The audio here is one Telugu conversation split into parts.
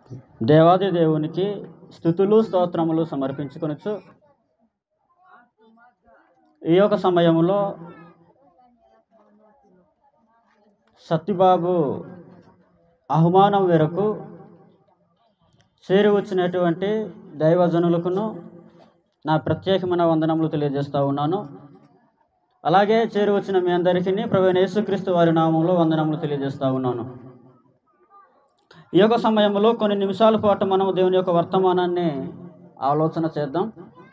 దేవాది దేవునికి స్థుతులు స్తోత్రములు సమర్పించుకొనొచ్చు ఈ యొక్క సమయంలో సత్యబాబు ఆహ్వానం మేరకు చేరి వచ్చినటువంటి దైవజనులకును నా ప్రత్యేకమైన వందనములు తెలియజేస్తూ ఉన్నాను అలాగే చేరి వచ్చిన మీ అందరికీ ప్రవీణ యేసుక్రీస్తు వారి నామంలో వందనములు తెలియజేస్తూ ఉన్నాను ఈ యొక్క సమయంలో కొన్ని నిమిషాల పాటు మనం దేవుని యొక్క వర్తమానాన్ని ఆలోచన చేద్దాం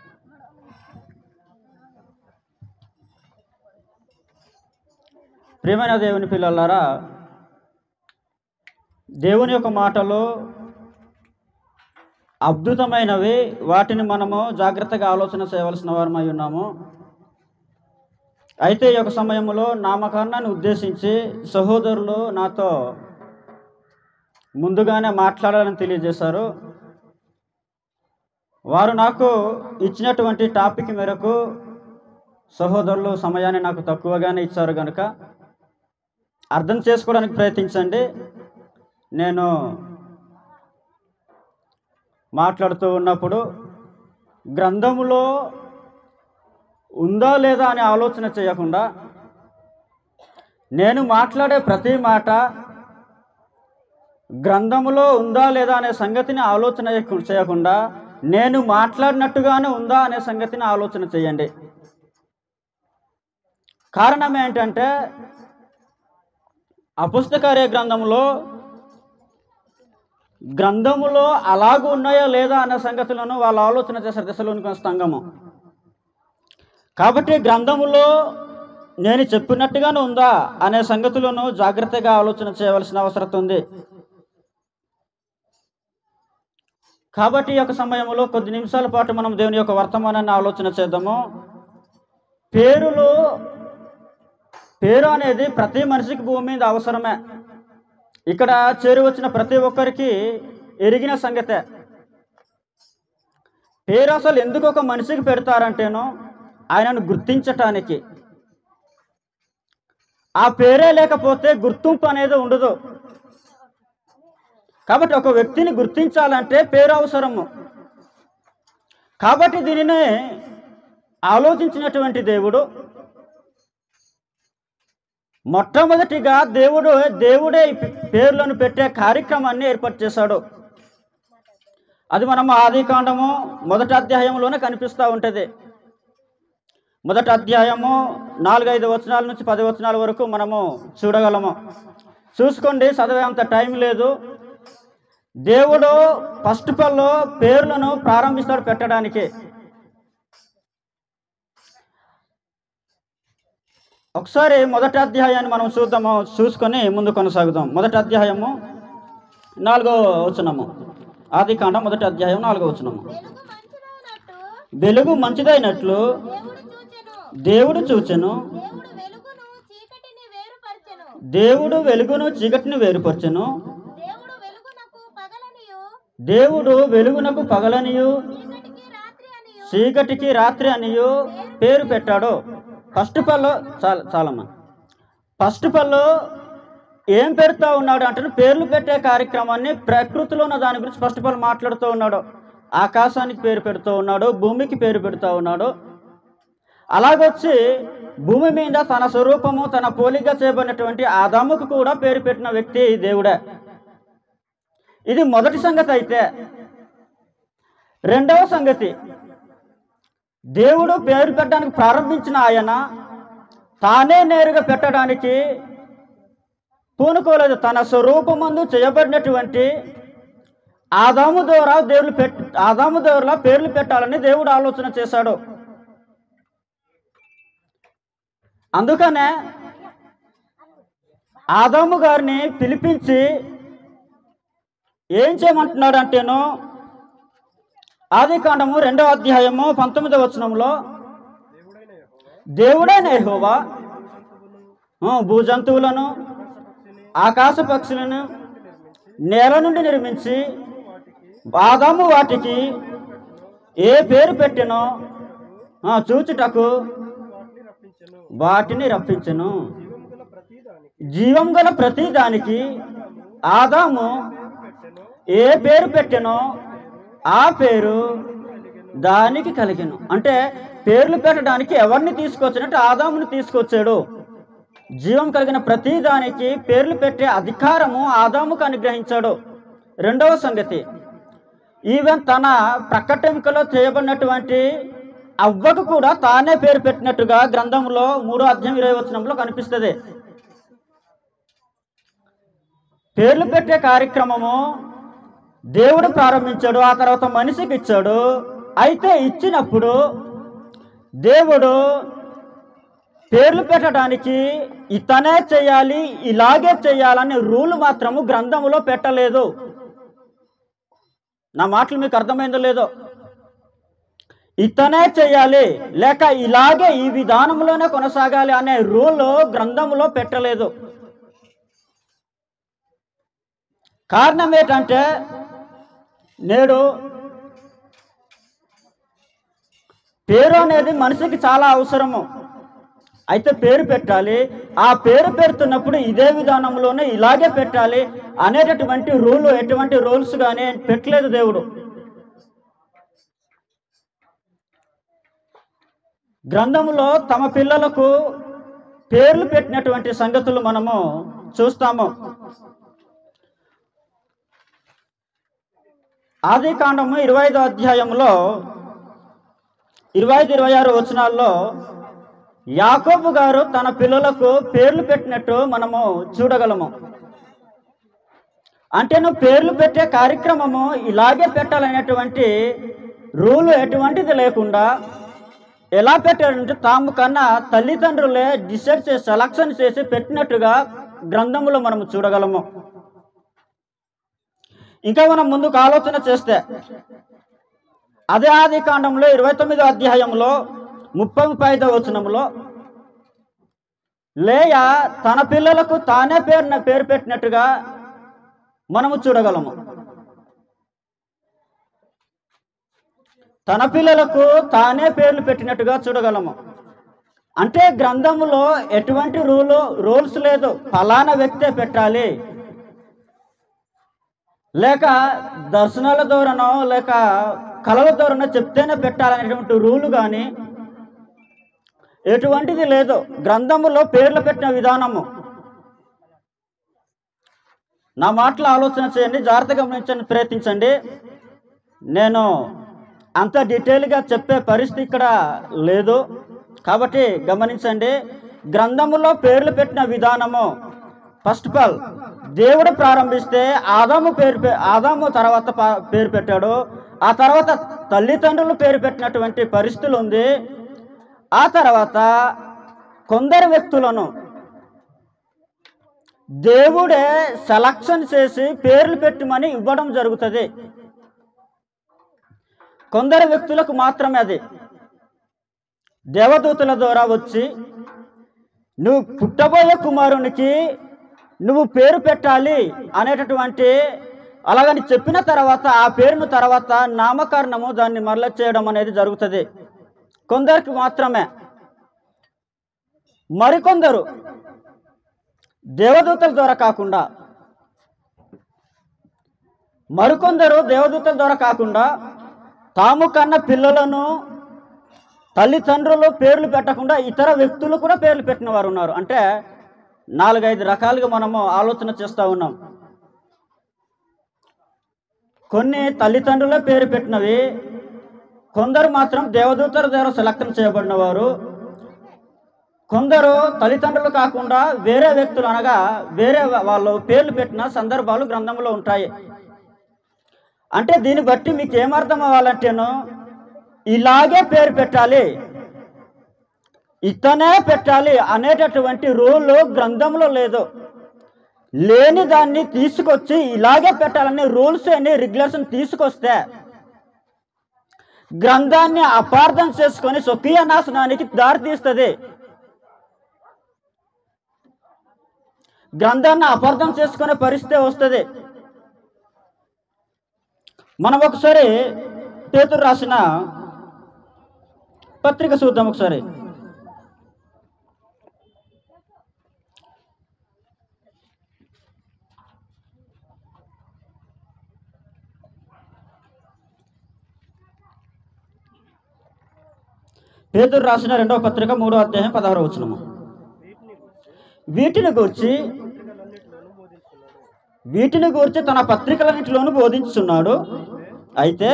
ప్రియమైన దేవుని పిల్లలారా దేవుని యొక్క మాటలు అద్భుతమైనవి వాటిని మనము జాగ్రత్తగా ఆలోచన చేయవలసిన వారమై ఉన్నాము అయితే ఈ యొక్క సమయంలో నామకరణాన్ని ఉద్దేశించి సహోదరులు నాతో ముందుగానే మాట్లాడాలని తెలియజేశారు వారు నాకు ఇచ్చినటువంటి టాపిక్ మేరకు సహోదరులు సమయాన్ని నాకు తక్కువగానే ఇచ్చారు కనుక అర్థం చేసుకోవడానికి ప్రయత్నించండి నేను మాట్లాడుతూ ఉన్నప్పుడు గ్రంథములో ఉందా లేదా అనే ఆలోచన చేయకుండా నేను మాట్లాడే ప్రతి మాట గ్రంథములో ఉందా లేదా అనే సంగతిని ఆలోచన చేయకు- చేయకుండా నేను మాట్లాడినట్టుగానే ఉందా అనే సంగతిని ఆలోచన చేయండి కారణం ఏంటంటే అపుస్తకార్య గ్రంథంలో గ్రంథములో అలాగూ ఉన్నాయా లేదా అనే సంగతులను వాళ్ళు ఆలోచన చేశారు దశలోని సంఘము కాబట్టి గ్రంథములో నేను చెప్పినట్టుగానే ఉందా అనే సంగతులను జాగ్రత్తగా ఆలోచన చేయవలసిన అవసరం ఉంది కాబట్టి ఈ యొక్క సమయంలో కొద్ది నిమిషాల పాటు మనం దేవుని యొక్క వర్తమానాన్ని ఆలోచన చేద్దాము పేరులో పేరు అనేది ప్రతి మనిషికి భూమి మీద అవసరమే ఇక్కడ చేరి వచ్చిన ప్రతి ఒక్కరికి ఎరిగిన సంగతే పేరు అసలు ఎందుకు ఒక మనిషికి పెడతారంటేనో ఆయనను గుర్తించటానికి ఆ పేరే లేకపోతే గుర్తింపు అనేది ఉండదు కాబట్టి ఒక వ్యక్తిని గుర్తించాలంటే పేరు అవసరము కాబట్టి దీనిని ఆలోచించినటువంటి దేవుడు మొట్టమొదటిగా దేవుడు దేవుడే ఈ పేర్లను పెట్టే కార్యక్రమాన్ని ఏర్పాటు చేశాడు అది మనం ఆది కాండము మొదటి అధ్యాయంలోనే కనిపిస్తూ ఉంటుంది మొదటి అధ్యాయము నాలుగైదు వచనాల నుంచి పది వచనాల వరకు మనము చూడగలము చూసుకోండి చదివేంత టైం లేదు దేవుడు ఫస్ట్ పల్లో పేర్లను ప్రారంభిస్తాడు పెట్టడానికి ఒకసారి మొదటి అధ్యాయాన్ని మనం చూద్దాము చూసుకొని ముందు కొనసాగుదాం మొదటి అధ్యాయము నాలుగో వచనము ఆది కాండ మొదటి అధ్యాయం నాలుగో వచనము వెలుగు మంచిదైనట్టు వెలుగు మంచిదైనట్లు దేవుడు దేవుడు చూచెను చూచెను దేవుడు వెలుగును చీకటిని వేరుపరచెను దేవుడు వెలుగును చీకటిని వేరుపరచెను దేవుడు వెలుగునకు పగలనియు దేవుడు వెలుగునకు పగలనియు చీకటికి రాత్రి అనియు చీకటికి రాత్రి అనియు పేరు పెట్టాడు ఫస్ట్ పల్లో చాల చాలమ్మా ఫస్ట్ పల్లో ఏం పెడతా ఉన్నాడు అంటే పేర్లు పెట్టే కార్యక్రమాన్ని ప్రకృతిలో ఉన్న దాని గురించి ఫస్ట్ ఆఫ్ ఆల్ మాట్లాడుతూ ఉన్నాడు ఆకాశానికి పేరు పెడుతూ ఉన్నాడు భూమికి పేరు పెడుతూ ఉన్నాడు అలాగొచ్చి భూమి మీద తన స్వరూపము తన పోలిక చేయబడినటువంటి ఆదాముకు కూడా పేరు పెట్టిన వ్యక్తి ఈ దేవుడే ఇది మొదటి సంగతి అయితే రెండవ సంగతి దేవుడు పేరు పెట్టడానికి ప్రారంభించిన ఆయన తానే నేరుగా పెట్టడానికి పూనుకోలేదు తన స్వరూపమందు చేయబడినటువంటి ఆదాము ద్వారా దేవుడు పెట్ ఆదాము ద్వారా పేర్లు పెట్టాలని దేవుడు ఆలోచన చేశాడు అందుకనే ఆదాము గారిని పిలిపించి ఏం చేయమంటున్నాడు అంటేను ఆది కాండము రెండవ అధ్యాయము పంతొమ్మిదవ వచనంలో దేవుడైన యెహోవా ఆ, భూజంతువులను ఆకాశ పక్షులను నేల నుండి నిర్మించి బాదాము వాటికి ఏ పేరు పెట్టెనో ఆ, చూచుటకు వాటిని రప్పించెను జీవం గల ప్రతి దానికి ఆదాము ఏ పేరు పెట్టెనో ఆ పేరు దానికి కలిగెను అంటే పేర్లు పెట్టడానికి ఎవరిని తీసుకొచ్చినట్టు ఆదాముని తీసుకొచ్చాడు జీవం కలిగిన ప్రతి దానికి పేర్లు పెట్టే అధికారము ఆదాముకు అనుగ్రహించాడు రెండవ సంగతి ఈవెన్ తన ప్రకటెంకలో చేయబడినటువంటి అవ్వకు కూడా తానే పేరు పెట్టినట్టుగా గ్రంథంలో మూడో అధ్యాయం ఇరవై వచనంలో కనిపిస్తుంది పేర్లు పెట్టే కార్యక్రమము దేవుడు ప్రారంభించాడు ఆ తర్వాత మనిషికి ఇచ్చాడు అయితే ఇచ్చినప్పుడు దేవుడు పేర్లు పెట్టడానికి ఇతనే చేయాలి ఇలాగే చేయాలని రూల్ మాత్రము గ్రంథములో పెట్టలేదు నా మాటలు మీకు అర్థమైందో లేదో ఇతనే చేయాలి లేక ఇలాగే ఈ విధానంలోనే కొనసాగాలి అనే రూల్ గ్రంథములో పెట్టలేదు కారణం ఏంటంటే నేడు పేరు అనేది మనిషికి చాలా అవసరము అయితే పేరు పెట్టాలి ఆ పేరు పెడుతున్నప్పుడు ఇదే విధానంలోనే ఇలాగే పెట్టాలి అనేటటువంటి రూల్ ఎటువంటి రూల్స్ కానీ పెట్టలేదు దేవుడు గ్రంథములో తమ పిల్లలకు పేర్లు పెట్టినటువంటి సంగతులు మనము చూస్తాము ఆది కాండము ఇరవై ఐదో అధ్యాయంలో ఇరవై ఐదు ఇరవై ఆరు వచనాల్లో యాకోబు గారు తన పిల్లలకు పేర్లు పెట్టినట్టు మనము చూడగలము అంటే నువ్వు పేర్లు పెట్టే కార్యక్రమము ఇలాగే పెట్టాలనేటువంటి రూలు ఎటువంటిది లేకుండా ఎలా పెట్టారంటే తాము కన్నా తల్లిదండ్రులే డిసైడ్ చేసి సెలక్షన్ చేసి పెట్టినట్టుగా గ్రంథములో మనము చూడగలము ఇంకా మనం ముందుకు ఆలోచన చేస్తే అదే ఆది కాండంలో ఇరవై తొమ్మిదో అధ్యాయంలో ముప్పై ముప్పై ఐదో వచనంలో లేయ తన పిల్లలకు తానే పేరున పేరు పెట్టినట్టుగా మనము చూడగలము తన పిల్లలకు తానే పేర్లు పెట్టినట్టుగా చూడగలము అంటే గ్రంథములో ఎటువంటి రూలు రూల్స్ లేదు ఫలానా వ్యక్తే పెట్టాలి లేక దర్శనాల ద్వారానో లేక కళల ద్వారానో చెప్తేనే పెట్టాలనేటువంటి రూలు కానీ ఎటువంటిది లేదు గ్రంథములో పేర్లు పెట్టిన విధానము నా మాటలు ఆలోచన చేయండి జాగ్రత్తగా గమనించండి ప్రయత్నించండి నేను అంత డీటెయిల్గా చెప్పే పరిస్థితి ఇక్కడ లేదు కాబట్టి గమనించండి గ్రంథములో పేర్లు పెట్టిన విధానము ఫస్ట్ ఆఫ్ ఆల్ దేవుడు ప్రారంభిస్తే ఆదాము పేరు పె- ఆదాము తర్వాత పా- పేరు పెట్టాడు ఆ తర్వాత తల్లిదండ్రులు పేరు పెట్టినటువంటి పరిస్థితులు ఉంది ఆ తర్వాత కొందరు వ్యక్తులను దేవుడే సెలక్షన్ చేసి పేర్లు పెట్టమని ఇవ్వడం జరుగుతుంది కొందరు వ్యక్తులకు మాత్రమే అది దేవదూతల ద్వారా వచ్చి నువ్వు పుట్టబోయే కుమారునికి నువ్వు పేరు పెట్టాలి అనేటటువంటి అలాగని చెప్పిన తర్వాత ఆ పేరును తర్వాత నామకరణము దాన్ని మరల చేయడం అనేది జరుగుతుంది కొందరికి మాత్రమే మరికొందరు దేవదూతల ద్వారా కాకుండా మరికొందరు దేవదూతల ద్వారా కాకుండా తాము కన్న పిల్లలను తల్లిదండ్రులు పేర్లు పెట్టకుండా ఇతర వ్యక్తులు కూడా పేర్లు పెట్టిన వారు ఉన్నారు అంటే నాలుగైదు రకాలుగా మనము ఆలోచన చేస్తూ ఉన్నాం కొన్ని తల్లిదండ్రులే పేరు పెట్టినవి కొందరు మాత్రం దేవదూతల ద్వారా సెలక్షన్ చేయబడిన వారు కొందరు తల్లిదండ్రులు కాకుండా వేరే వ్యక్తులు అనగా వేరే వా- వాళ్ళు పేర్లు పెట్టిన సందర్భాలు గ్రంథంలో ఉంటాయి అంటే దీన్ని బట్టి మీకు ఏమర్థం అవ్వాలంటేను ఇలాగే పేరు పెట్టాలి ఇతనే పెట్టాలి అనేటటువంటి రూల్ గ్రంథంలో లేదు లేని దాన్ని తీసుకొచ్చి ఇలాగే పెట్టాలనే రూల్స్ అని రెగ్యులేషన్ తీసుకొస్తే గ్రంథాన్ని అపార్థం చేసుకొని స్వకీయ నాశనానికి దారితీస్తుంది గ్రంథాన్ని అపార్థం చేసుకునే పరిస్థితి వస్తుంది మనం ఒకసారి పేతురు రాసిన పత్రిక చూద్దాం ఒకసారి పేదరు రాసిన రెండవ పత్రిక మూడో అధ్యాయం పదహారు వచనము వీటిని గూర్చి వీటిని గూర్చి తన పత్రికలన్నింటిలోనూ బోధించుతున్నాడు అయితే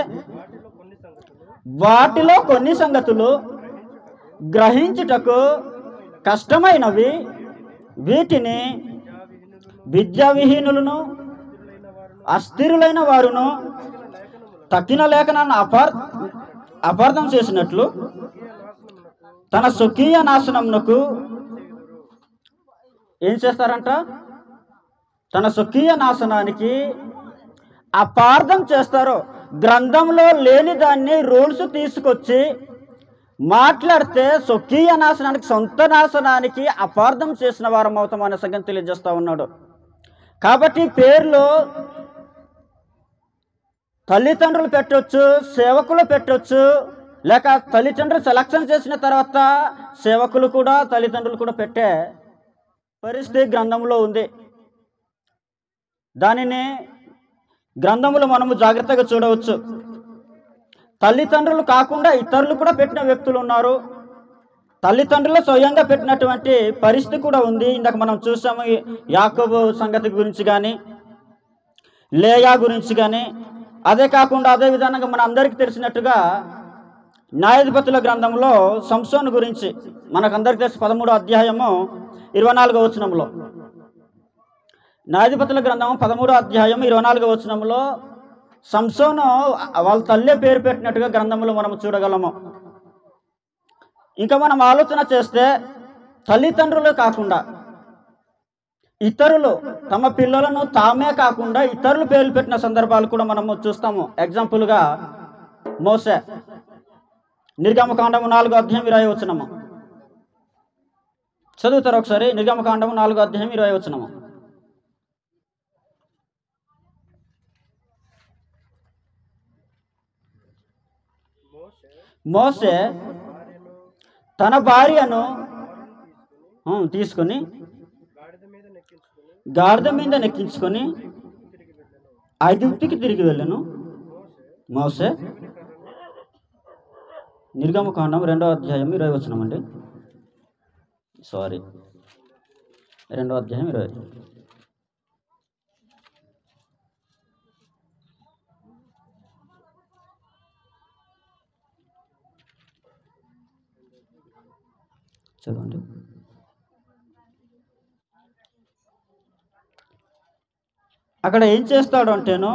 వాటిలో కొన్ని సంగతులు గ్రహించుటకు కష్టమైనవి వీటిని విద్యా విహీనులను అస్థిరులైన వారును తక్కిన లేఖనాన్ని అపార్ అపార్థం చేసినట్లు తన స్వకీయ నాశనమునకు ఏం చేస్తారంట తన స్వకీయ నాశనానికి అపార్థం చేస్తారు గ్రంథంలో లేని దాన్ని రూల్స్ తీసుకొచ్చి మాట్లాడితే స్వకీయ నాశనానికి సొంత నాశనానికి అపార్థం చేసిన వారం అవుతాం అనే సంగతి తెలియజేస్తా ఉన్నాడు కాబట్టి పేర్లు తల్లిదండ్రులు పెట్టొచ్చు సేవకులు పెట్టొచ్చు లేక తల్లిదండ్రులు సెలక్షన్ చేసిన తర్వాత సేవకులు కూడా తల్లిదండ్రులు కూడా పెట్టే పరిస్థితి గ్రంథంలో ఉంది దానిని గ్రంథములు మనము జాగ్రత్తగా చూడవచ్చు తల్లిదండ్రులు కాకుండా ఇతరులు కూడా పెట్టిన వ్యక్తులు ఉన్నారు తల్లిదండ్రులు స్వయంగా పెట్టినటువంటి పరిస్థితి కూడా ఉంది ఇందాక మనం చూసాము ఈ యాకోబు సంగతి గురించి కానీ లేయా గురించి కానీ అదే కాకుండా అదే విధానంగా మన అందరికీ తెలిసినట్టుగా న్యాయాధిపతుల గ్రంథంలో సంసోన్ గురించి మనకందరికి తెలిసి పదమూడో అధ్యాయము ఇరవై నాలుగో వచనంలో న్యాయాధిపతుల గ్రంథం పదమూడో అధ్యాయం ఇరవై నాలుగో వచనంలో సంసోను వాళ్ళ తల్లే పేరు పెట్టినట్టుగా గ్రంథంలో మనం చూడగలము ఇంకా మనం ఆలోచన చేస్తే తల్లిదండ్రులు కాకుండా ఇతరులు తమ పిల్లలను తామే కాకుండా ఇతరులు పేర్లు పెట్టిన సందర్భాలు కూడా మనము చూస్తాము ఎగ్జాంపుల్గా మోసే నిర్గమకాండము నాలుగో అధ్యాయం ఇరవై వచ్చినము చదువుతారు ఒకసారి నిర్గమకాండము నాలుగో అధ్యాయం ఇరవై వచ్చినము మోసే తన భార్యను ఉం, తీసుకొని గాడిద మీద నెక్కించుకొని ఐదుప్తికి తిరిగి వెళ్ళను మోసే నిర్గమకాండం రెండో అధ్యాయం ఇరవై వచ్చినామండి సారీ రెండో అధ్యాయం ఇరవై చదవండి అక్కడ ఏం చేస్తాడు అంటేను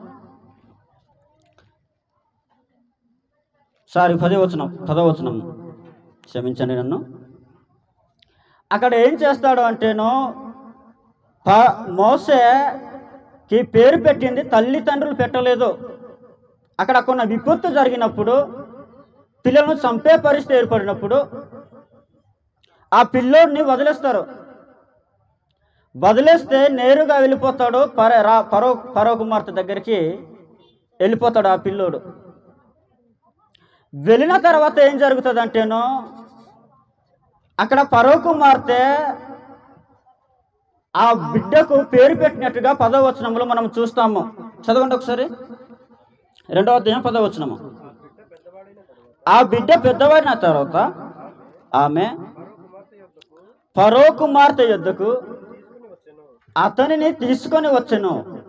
సారీ పదవచనం పదవచనం క్షమించండి నన్ను అక్కడ ఏం చేస్తాడు అంటేను ప మోసేకి పేరు పెట్టింది తల్లిదండ్రులు పెట్టలేదు అక్కడ కొన్న విపత్తు జరిగినప్పుడు పిల్లలను చంపే పరిస్థితి ఏర్పడినప్పుడు ఆ పిల్లోడిని వదిలేస్తారు వదిలేస్తే నేరుగా వెళ్ళిపోతాడు పర రా పరో పరో కుమార్తె దగ్గరికి వెళ్ళిపోతాడు ఆ పిల్లోడు వెళ్ళిన తర్వాత ఏం జరుగుతుంది అంటేను అక్కడ పరో కుమార్తె ఆ బిడ్డకు పేరు పెట్టినట్టుగా పదవచనంలో మనం చూస్తాము చదవండి ఒకసారి రెండవ అధ్యాయం పదవచనము ఆ బిడ్డ పెద్దవాడిన తర్వాత ఆమె పరో కుమార్తె యొద్దకు అతనిని తీసుకొని వచ్చెను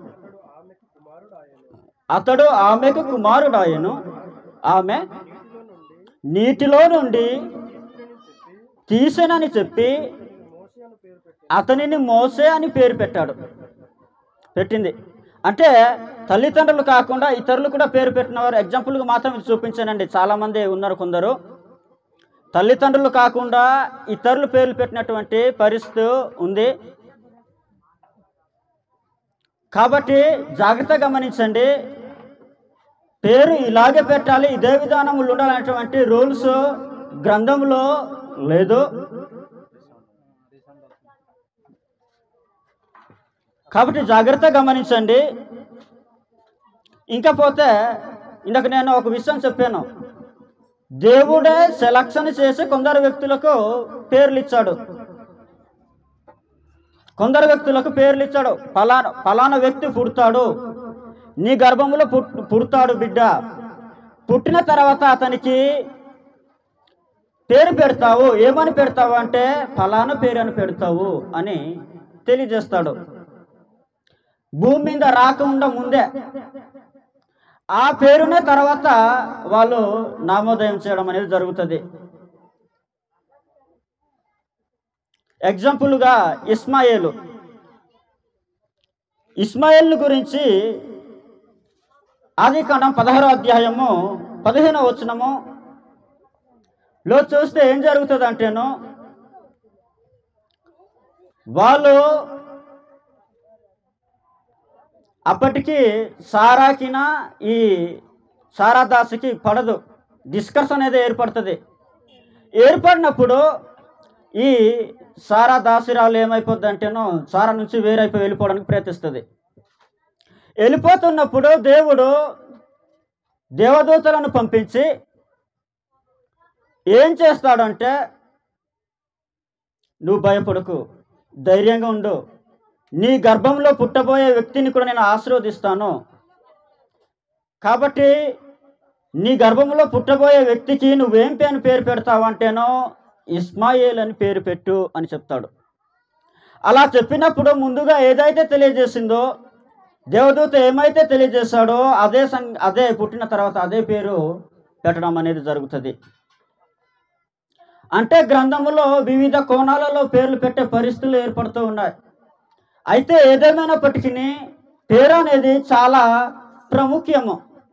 అతడు ఆమెకు కుమారుడాయను ఆమె నీటిలో నుండి తీసెనని చెప్పి అతనిని మోసే అని పేరు పెట్టాడు పెట్టింది అంటే తల్లిదండ్రులు కాకుండా ఇతరులు కూడా పేరు పెట్టినవారు ఎగ్జాంపుల్గా మాత్రం ఇది చూపించానండి చాలామంది ఉన్నారు కొందరు తల్లిదండ్రులు కాకుండా ఇతరులు పేర్లు పెట్టినటువంటి పరిస్థితి ఉంది కాబట్టి జాగ్రత్త గమనించండి పేరు ఇలాగే పెట్టాలి ఇదే విధానములు ఉండాలనేటువంటి రూల్స్ గ్రంథంలో లేదు కాబట్టి జాగ్రత్త గమనించండి ఇంకా పోతే ఇందాక నేను ఒక విషయం చెప్పాను దేవుడే సెలక్షన్ చేసి కొందరు వ్యక్తులకు పేర్లు ఇచ్చాడు కొందరు వ్యక్తులకు పేర్లు ఇచ్చాడు ఫలానా ఫలానా వ్యక్తి పుడతాడు నీ గర్భంలో పుట్ పుడతాడు బిడ్డ పుట్టిన తర్వాత అతనికి పేరు పెడతావు ఏమని పెడతావు అంటే ఫలానా పేరు అని పెడతావు అని తెలియజేస్తాడు భూమి మీద రాకుండా ముందే ఆ పేరునే తర్వాత వాళ్ళు నామోదయం చేయడం అనేది జరుగుతుంది ఎగ్జాంపుల్గా ఇస్మాయిలు ఇస్మాయిల్ గురించి ఆది కాండం పదహారో అధ్యాయము పదిహేనో వచనము లో చూస్తే ఏం జరుగుతుంది అంటేను వాళ్ళు అప్పటికి సారాకిన ఈ సారాదాసుకి పడదు డిస్కస్ అనేది ఏర్పడుతుంది ఏర్పడినప్పుడు ఈ సారా దాసిరాలు ఏమైపోద్ది అంటేనో సారా నుంచి వేరైపోయి వెళ్ళిపోవడానికి ప్రయత్నిస్తుంది వెళ్ళిపోతున్నప్పుడు దేవుడు దేవదూతలను పంపించి ఏం చేస్తాడంటే నువ్వు భయపడకు ధైర్యంగా ఉండు నీ గర్భంలో పుట్టబోయే వ్యక్తిని కూడా నేను ఆశీర్వదిస్తాను కాబట్టి నీ గర్భంలో పుట్టబోయే వ్యక్తికి నువ్వేం పేరు పేరు పెడతావంటేనో ఇస్మాయిల్ అని పేరు పెట్టు అని చెప్తాడు అలా చెప్పినప్పుడు ముందుగా ఏదైతే తెలియజేసిందో దేవదూత ఏమైతే తెలియజేశాడో అదే సం అదే పుట్టిన తర్వాత అదే పేరు పెట్టడం అనేది జరుగుతుంది అంటే గ్రంథములో వివిధ కోణాలలో పేర్లు పెట్టే పరిస్థితులు ఏర్పడుతూ ఉన్నాయి అయితే ఏదేమైనప్పటికీ పేరు అనేది చాలా ప్రాముఖ్యము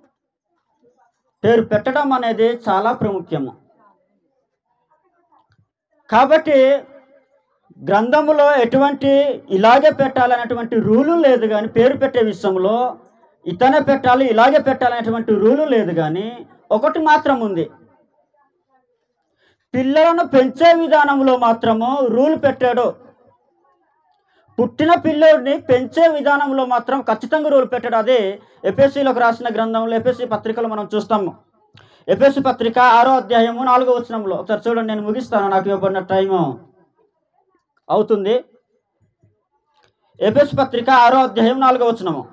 పేరు పెట్టడం అనేది చాలా ప్రాముఖ్యము కాబట్టి గ్రంథములో ఎటువంటి ఇలాగే పెట్టాలనేటువంటి రూలు లేదు కానీ పేరు పెట్టే విషయంలో ఇతనే పెట్టాలి ఇలాగే పెట్టాలనేటువంటి రూలు లేదు కానీ ఒకటి మాత్రం ఉంది పిల్లలను పెంచే విధానంలో మాత్రము రూల్ పెట్టాడు పుట్టిన పిల్లోడిని పెంచే విధానంలో మాత్రం ఖచ్చితంగా రూల్ పెట్టాడు అదే ఎపిఎస్సిలోకి రాసిన గ్రంథంలో ఎపిఎస్సి పత్రికలో మనం చూస్తాము ఎపిఎస్సి పత్రిక ఆరో అధ్యాయము నాలుగో వచనంలో ఒకసారి చూడండి నేను ముగిస్తాను నాకు ఇవ్వబడిన టైము అవుతుంది ఎపిఎస్సి పత్రిక ఆరో అధ్యాయం నాలుగో వచనము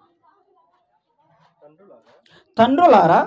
తండ్రులారా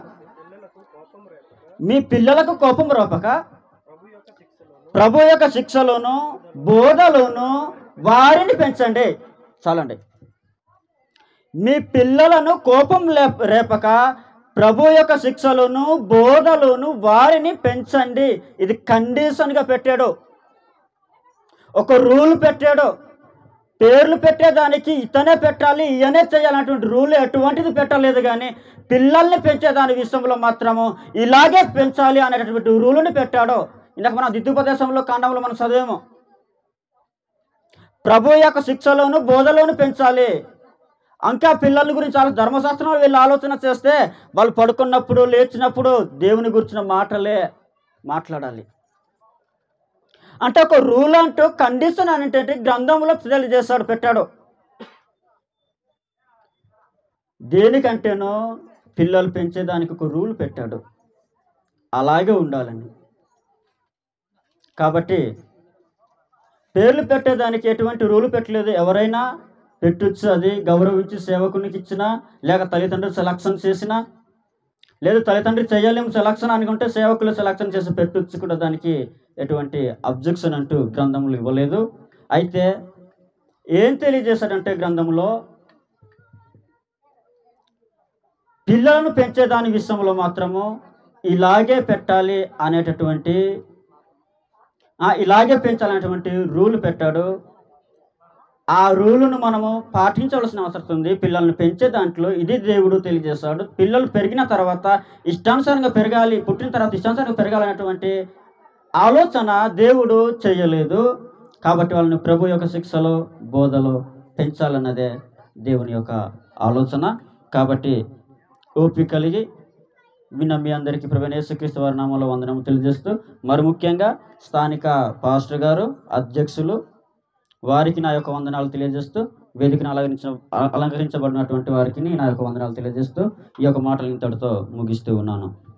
మీ పిల్లలకు కోపం రేపక ప్రభు యొక్క శిక్షలోను బోధలోను వారిని పెంచండి చాలండి మీ పిల్లలను కోపం లే- రేపక ప్రభు యొక్క శిక్షలోను బోధలోను వారిని పెంచండి ఇది కండిషన్గా పెట్టాడు ఒక రూల్ పెట్టాడు పేర్లు పెట్టేదానికి ఇతనే పెట్టాలి ఈయనే చేయాలన్నటువంటి రూల్ ఎటువంటిది పెట్టలేదు కానీ పిల్లల్ని పెంచేదాని విషయంలో మాత్రము ఇలాగే పెంచాలి అనేటటువంటి రూలుని పెట్టాడు ఇందాక మనం దిద్దుపదేశంలో కాండంలో మనం చదివాము ప్రభు యొక్క శిక్షలోను బోధలోను పెంచాలి ఇంకా పిల్లల గురించి చాలా ధర్మశాస్త్రంలో వీళ్ళు ఆలోచన చేస్తే వాళ్ళు పడుకున్నప్పుడు లేచినప్పుడు దేవుని గురించిన మాటలే మాట్లాడాలి అంటే ఒక రూల్ అంటూ కండిషన్ అనేటువంటి గ్రంథంలో తెలియజేశాడు పెట్టాడు దేనికంటేనో పిల్లలు పెంచేదానికి ఒక రూల్ పెట్టాడు అలాగే ఉండాలని కాబట్టి పేర్లు పెట్టేదానికి ఎటువంటి రూలు పెట్టలేదు ఎవరైనా పెట్టొచ్చు అది గౌరవించి సేవకునికి ఇచ్చినా లేక తల్లిదండ్రులు సెలక్షన్ చేసినా లేదు తల్లిదండ్రి చేయలేము సెలక్షన్ అనుకుంటే సేవకులు సెలక్షన్ చేసి పెట్టొచ్చు కూడా దానికి ఎటువంటి అబ్జెక్షన్ అంటూ గ్రంథములు ఇవ్వలేదు అయితే ఏం తెలియజేశాడంటే గ్రంథంలో పిల్లలను పెంచేదాని విషయంలో మాత్రము ఇలాగే పెట్టాలి అనేటటువంటి ఆ, ఇలాగే పెంచాలనేటువంటి రూల్ పెట్టాడు ఆ రూలును మనము పాటించవలసిన అవసరం ఉంది పిల్లల్ని పెంచే దాంట్లో ఇది దేవుడు తెలియజేశాడు పిల్లలు పెరిగిన తర్వాత ఇష్టానుసారంగా పెరగాలి పుట్టిన తర్వాత ఇష్టానుసారంగా పెరగాలనేటువంటి ఆలోచన దేవుడు చేయలేదు కాబట్టి వాళ్ళని ప్రభు యొక్క శిక్షలో బోధలో పెంచాలన్నదే దేవుని యొక్క ఆలోచన కాబట్టి ఓపిక కలిగి విన్న మీ అందరికీ ప్రభు యేసుక్రీస్తు వారి నామంలో వందనము తెలియజేస్తూ మరి ముఖ్యంగా స్థానిక పాస్టర్ గారు అధ్యక్షులు వారికి నా యొక్క వందనాలు తెలియజేస్తూ వేదికను అలంకరించిన అలంకరించబడినటువంటి వారికి నా యొక్క వందనాలు తెలియజేస్తూ ఈ యొక్క మాటలు ఇంతటితో ముగిస్తూ ఉన్నాను